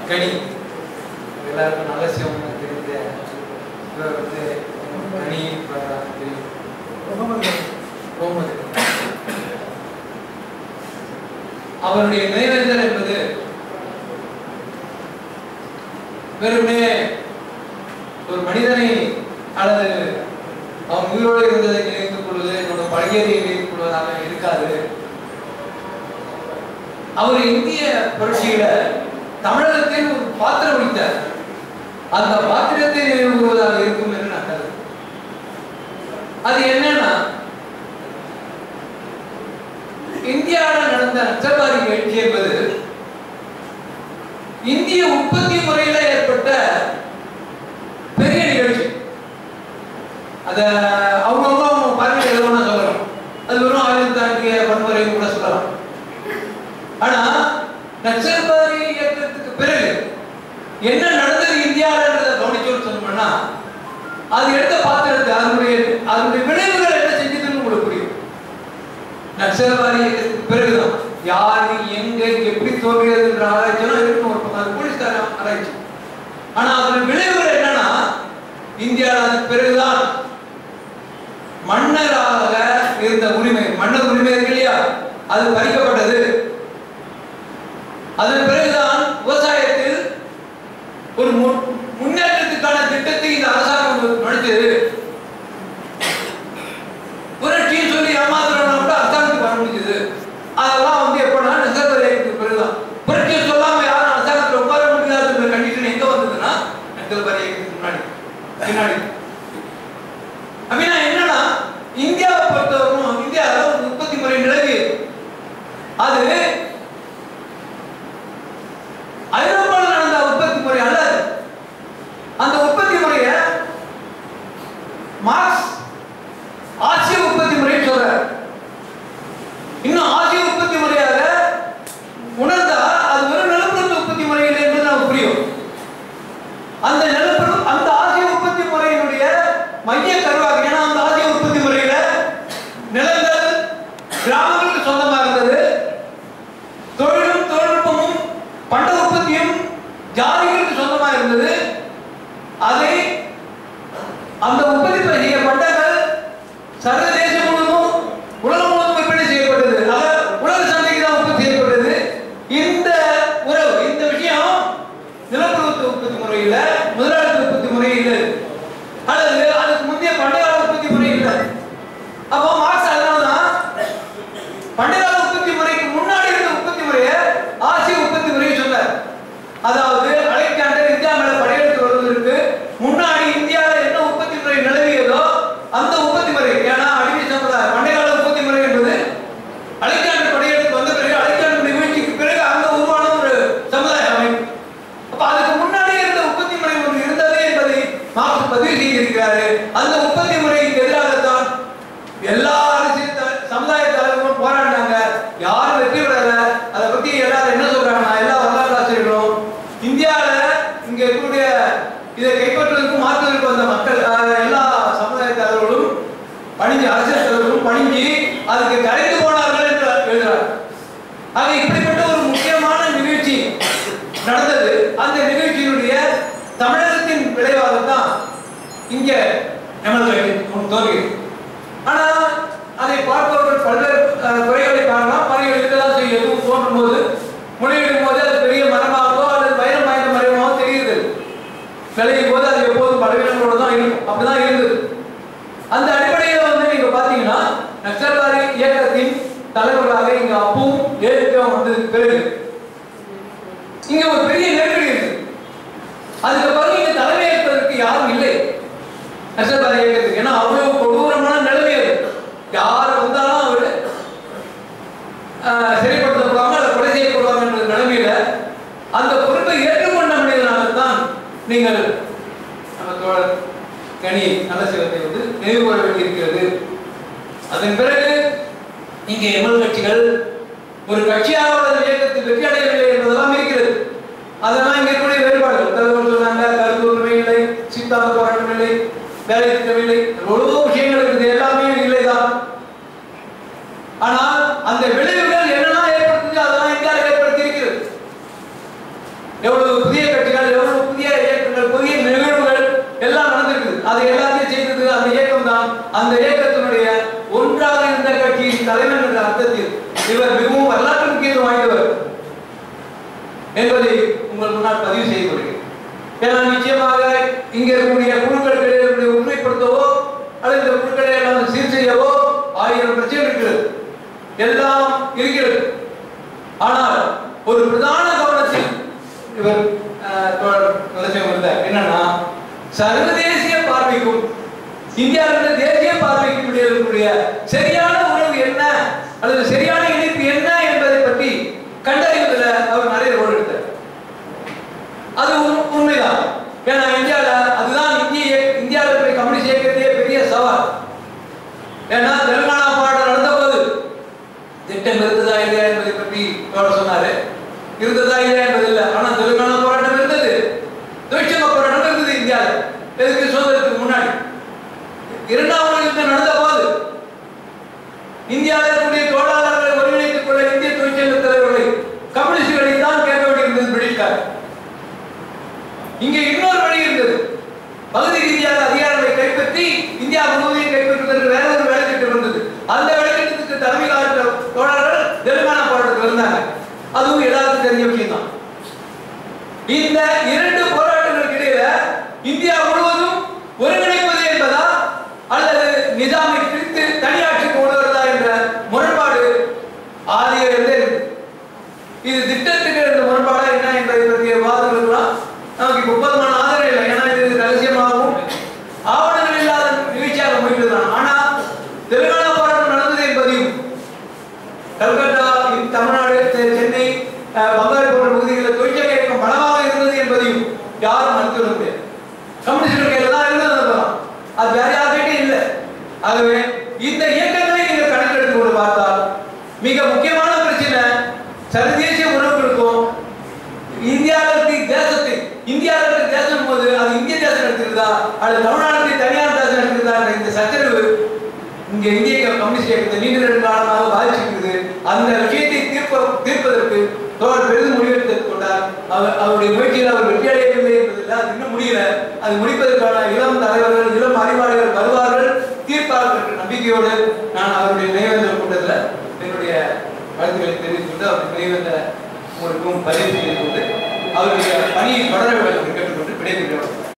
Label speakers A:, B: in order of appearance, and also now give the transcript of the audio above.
A: கனி எல்லாருக்கும் நல்ல சிவம் தெரிந்த இவர் வந்து கனி இவர் தெரியும் முகமது அவருடைய நினைவேந்தல் என்பது வெறுமனே ஒரு மனிதனை அல்லது அவன் உயிரோடு இருந்ததை நினைத்துக் கொள்வது என்னோட பழகியதை நினைத்துக் கொள்வதாக இருக்காது அவர் இந்திய புரட்சியில தமிழகத்தில் ஒரு பாத்திரம் வகித்தார் அந்த பாத்திரத்தை நினைவு கூறுவதாக இருக்கும் என்று நான் கருதுகிறேன் அது என்னன்னா இந்தியாவில் நடந்த நக்சல்வாதி எழுச்சி என்பது இந்திய உற்பத்தி முறையில ஏற்பட்ட பெரிய நிகழ்ச்சி அத அவங்கவுங்க அவங்க பார்வை எழுதணும்னு சொல்லலாம் அது வெறும் ஆயுதம் தாண்டிய வன்முறைன்னு கூட சொல்லலாம் ஆனா நக்சல்வாதி இயக்கத்துக்கு பிறகு என்ன நடந்தது இந்தியாவில்ன்றதை கவனிச்சோன்னு சொன்னோம்னா அது எடுத்த பாத்திரத்தை அதனுடைய அதனுடைய விளைவுகள் என்ன செஞ்சதுன்னு உங்களுக்கு புரியும் நக்சல்வாதி இயக்கத்துக்கு பிறகுதான் யாரு எங்க எப்படி தோன்றியதுன்ற ஆராய்ச்சியெல்லாம் இருக்கும் ஒரு பக்கம் அது போலீஸ்கார ஆராய்ச்சி ஆனா அதன் விளைவுகள் என்னன்னா இந்தியாவில் அதுக்கு பிறகுதான் மன்னராக இருந்த உரிமை மன்னர் உரிமை இருக்கு இல்லையா அது பறிக்கப்பட்டது அதன் பிறகுதான் விவசாயத்தில் ஒரு மு- முன்னேற்றத்துக்கான திட்டத்தை இந்த அரசாங்கம் நடத்தது புரட்சின்னு சொல்லி ஏமாத்துறவங்க கூட அரசாங்கத்துக்கு வர முடிஞ்சது அதெல்லாம் வந்து எப்படின்னா நெசர்வரைக்கு பிறகுதான் புரட்சியை சொல்லாம யாரும் அரசாங்கத்தில் உட்கார முடியாதுன்ற கண்டிஷன் எங்க வந்ததுன்னா நெசர்வரைக்கு முன்னாடி பின்னாடி அப்படின்னா என்னன்னா இந்தியாவை பொறுத்தவரைக்கும் இந்தியாவில் ஒரு உற்பத்தி முறை நிலவி அது ஐரோப்பாவில் நடந்த உற்பத்தி முறை அல்ல அது. அந்த உற்பத்தி முறையை மார்க்ஸ் ஆசிய உற்பத்தி முறைன்னு சொல்றார் இன்னும் ஆசிய உற்பத்தி முறையாக உணர்ந்தா அது வெறும் நிலப்பரப்பு உற்பத்தி முறை இல்லை என்பது நமக்கு புரியும் அந்த நிலப்பரப்பு அந்த ஆசிய உற்பத்தி முறையினுடைய மைய கருவாக ஏன்னா அந்த ஆசிய உற்பத்தி முறையில நிலங்கள் கிராமங்களுக்கு சொந்தமா இருந்தது தொழிலும் தொழில்நுட்பமும் பண்ட உற்பத்தியும் ஜாதிகளுக்கு சொந்தமா இருந்தது அதை அந்த உற்பத்தி செய்ய பண்டங்கள் சர்வதேசம் முழுவதும் உலகம் முழுவதும் விற்பனை செய்யப்பட்டது ஆக உலக சந்தைக்கு தான் உற்பத்தி செய்யப்பட்டது இந்த உறவு இந்த விஷயம் நிலப்பரப்பு உற்பத்தி முறையில் முதலாளித்துவ உற்பத்தி முறையில் அல்லது அதுக்கு முந்தைய பண்டைய உற்பத்தி முறை இல்லை அப்போ மார்க்ஸ் அதனால தான் பண்டைய உற்பத்தி முறைக்கு முன்னாடி இருந்த உற்பத்தி முறையை ஆசிய உற்பத்தி முறையை சொன்னார் அதாவது அலெக்சாண்டர் இந்தியா மேல படையெடுத்து வருவதற்கு முன்னாடி இந்தியாவில் என்ன உற்பத்தி முறை நிலவியதோ அந்த உற்பத்தி முறை ஏன்னா அடிமை சமுதாயம் பண்டைய கால உற்பத்தி முறை என்பது அலெக்சாண்டர் படையெடுத்து வந்த பிறகு அலெக்சாண்டர் நிகழ்ச்சிக்கு பிறகு அங்க உருவான ஒரு சமுதாய அமைப்பு அப்ப அதுக்கு முன்னாடி இருந்த உற்பத்தி முறை ஒன்று இருந்தது என்பதை மார்க்ஸ் பதிவு செய்திருக்கிறாரு அந்த உற்பத்தி முறைக்கு எதிராகத்தான் எல்லா அரசியல் த- சமுதாய தலைவர்களும் போராடினாங்க யாரும் வெற்றி பெறல அதை பத்தி எல்லாரும் என்ன சொல்றாங்கன்னா எல்லா வரலாற்று ஆசிரியர்களும் இந்தியாவில இங்க இருக்கக்கூடிய இதை கைப்பற்றுவதற்கும் மாற்றுவதற்கு வந்த மக்கள் அஹ், எல்லா சமுதாய தலைவர்களும் பணிஞ்சு அரசியல் தலைவர்களும் பணிஞ்சு அதுக்கு கரைந்து போனார்கள் என்று எழுதுறார் ஆக இப்படிப்பட்ட ஒரு முக்கியமான நிகழ்ச்சி நடந்தது அந்த நிகழ்ச்சியினுடைய தமிழகத்தின் விளைவாகத்தான் இங்க எம்எல்ஏ தோன்றியது ஆனா அதை பார்ப்பவர்கள் பல்வேறு அஹ், குறைகளை காணலாம் குறைகள் இருக்கதான் செய்யும் எதுவும் தோன்றும் போது முளையிடும் போது அது பெரிய மரமாகவோ அல்லது வைரம் வாய்ந்த மரமாகவோ தெரியுது விளையும் போது அது எப்போதும் பலவீனங்களோட தான் இருக்கும் அப்படிதான் இருந்தது அந்த அடிப்படையில் வந்து நீங்க பாத்தீங்கன்னா நக்சல்வாதி இயக்கத்தின் தலைவராக இங்க அப்புவும் ஏற்கவும் வந்ததுக்கு பிறகு இங்க ஒரு பெரிய நெருக்கடி இருக்கு அதுக்கு பிறகு இங்க தலைமையேற்பதற்கு யாரும் இல்லை நக்சல்வாதி இயக்கத்துக்கு ஏன்னா அவ்வளவு கொடூரமான நிலைமை அது யார் வந்தாலும் அவரு ஆஹ், சிறைப்படுத்தப்படுவாங்க அல்லது கொலை செய்யப்படுவாங்க என்ற நிலைமையில அந்த பொறுப்பை ஏற்றுக்கொண்ட மனிதனாகத்தான் நீங்கள் நம்ம தோழர் கனி நலசிவத்தை வந்து நினைவு கூற வேண்டியிருக்கிறது அதன் பிறகு இங்கே எம்எல் கட்சிகள் ஒரு கட்சியாக ஒரு இயக்கத்தில் வெற்றி அடையவில்லை என்பதெல்லாம் இருக்கிறது அதெல்லாம் இங்கே இருக்கக்கூடிய வேறுபாடுகள் தலைவர் சொன்னாங்க கருத்து உரிமை இல்லை சித்தாந்த போராட்டம் இல்லை வேலை திட்டம் இல்லை எவ்வளவோ விஷயங்கள் இருக்குது எல்லாமே இல்லைதான் ஆனால் அந்த விளைவுகள் என்னெல்லாம் ஏற்படுத்துது அதெல்லாம் இந்தியாவில் ஏற்படுத்தி இருக்கிறது எவ்வளவு புதிய அந்த இயக்கத்தினுடைய ஒன்றாக இருந்த கட்சியின் தலைவன் என்ற அர்த்தத்தில் இவர் மிகவும் வரலாற்று முக்கியத்துவம் வாய்ந்தவர் என்பதை உங்கள் முன்னால் பதிவு செய்து கொள்கிறேன் ஏன்னா நிச்சயமாக இங்கே இருக்கக்கூடிய குழுக்களுக்கு இடையே உண்மைப்படுத்தவோ அல்லது இந்த குழுக்களை எல்லாம் சீர் செய்யவோ ஆயிரம் பிரச்சனை இருக்கிறது எல்லாம் இருக்கிறது ஆனால் ஒரு பிரதான கவனத்தில் இவர் அஹ், தோழர் நரசிம்மன் இருந்தார் என்னன்னா சர்வதேசிய பார்வைக்கும் இந்தியாவிலிருந்து தேசிய பார்வைக்கும் இடையே இருக்கக்கூடிய சரியான உறவு என்ன அல்லது சரியான இணைப்பு என்ன என்பதை பற்றி கண்டறிவதில் அவர் நிறைய ரோல் எடுத்தார் அது உண்- உண்மைதான் ஏன்னா இந்தியாவில் அதுதான் இந்திய இந்தியாவில் இருக்கிற கம்யூனிஸ்ட் இயக்கத்தையே பெரிய சவால் ஏன்னா தெலுங்கானா போராட்டம் நடந்த போது திட்டம் இருந்ததா இல்லையா என்பதை பற்றி அவர் சொன்னாரு இருந்ததா இல்லையா என்பது இல்லை ஆனா தெலுங்கானா போராட்டம் இருந்தது தொழிற்சங்க போராட்டம் இருந்தது இந்தியாவில் எதுக்கு சுதந்திரத்துக்கு முன்னாடி இரண்டாம் உலக யுத்தம் நடந்த போது இந்தியாவில் இருக்கக்கூடிய தொழிலாளர்களை ஒருங்கிணைத்துக் கொள்ள இந்திய தொழிற்சங்க தலைவர்களை கம்யூனிஸ்டுகளை தான் கேட்க வேண்டியிருந்தது பிரிட்டிஷ்கார் இங்கே இன்னொரு வழி இருந்தது பகுதி ரீதியாக அதிகாரங்களை கைப்பற்றி இந்தியா முழுவதையும் கைப்பற்றுவதற்கு வேற ஒரு வேலை திட்டம் இருந்தது அந்த வேலை திட்டத்துக்கு தலைமை காட்ட தோழர்கள் தெலுங்கானா போராட்டத்தில் இருந்தாங்க அதுவும் எல்லாருக்கும் தெரிஞ்ச விஷயம் தான் இந்த இரண்டு போராட்டங்களுக்கு இடையில இந்தியா முழுவதும் ஒருங்கிணைப்பது என்பதா அல்லது நிஜாமை பிரித்து தனியாட்சிக்கு கொண்டு வருவதா என்ற முரண்பாடு ஆதியிலிருந்தே இருக்கு இது திட்டத்துக்கு இருந்த முரண்பாடா என்ன என்பதை பற்றிய விவாதங்களுக்கெல்லாம் நமக்கு இப்போ போதுமான ஆதரவு இல்லை ஏன்னா இது ரகசியமாகவும் ஆவணங்கள் இல்லாத நிகழ்ச்சியாக போயிட்டு ஆனா தெலுங்கானா போராட்டம் நடந்தது என்பதையும் கல்கத்தா இந்த தமிழ்நாடு செ- சென்னை அஹ், பங்காரு போன்ற பகுதிகளில் தொழிற்சங்க இயக்கம் பலமாக இருந்தது என்பதையும் யாரும் மறுத்து விட முடியாது கம்யூனிஸ்ட் கையில் தான் இருந்தது அதெல்லாம். அது வேற யார்கிட்டையும் இல்லை ஆகவே இந்த இயக்கங்களை நீங்கள் கணக்கெடுத்து கொண்டு பார்த்தால் மிக முக்கியமான பிரச்சனை சர்வதேசிய உறவுகளுக்கும் இந்தியாவிற்கு தேசத்தை இந்தியாவிற்கு தேசம் போது அது இந்திய தேசம் எடுத்துக்கிறதா அல்லது தமிழ்நாட்டுக்கு தனியார் தேசம் எடுத்துக்கிறதா என்ற இந்த சச்சரவு இங்க இந்திய கம்யூனிஸ்ட் இயக்கத்தை நீண்ட நெடு காலமாக பாதிச்சிருக்குது அந்த விஷயத்தை தீர்ப்ப தீர்ப்பதற்கு தோழர் பெரிதும் முடிவெடுத்துக் கொண்டார் அவர் அவருடைய முயற்சியில் அவர் வெற்றி அடையவில்லை என்பதில்லை அது இன்னும் முடியல அது முடிப்பதற்கான இளம் தலைவர்கள் இளம் அறிவாளிகள் வருவார்கள் தீர்ப்பார்கள் என்ற நம்பிக்கையோடு நான் அவருடைய நினைவேந்தல் கூட்டத்தில் என்னுடைய வாழ்த்துக்களை தெரிவித்துக் கொண்டு அவருடைய நினைவேந்த உங்களுக்கும் பதிவு செய்து கொண்டு அவருடைய பணியை தொடர வேண்டும் என்று கேட்டுக்கொண்டு விடைபெறுகிறோம்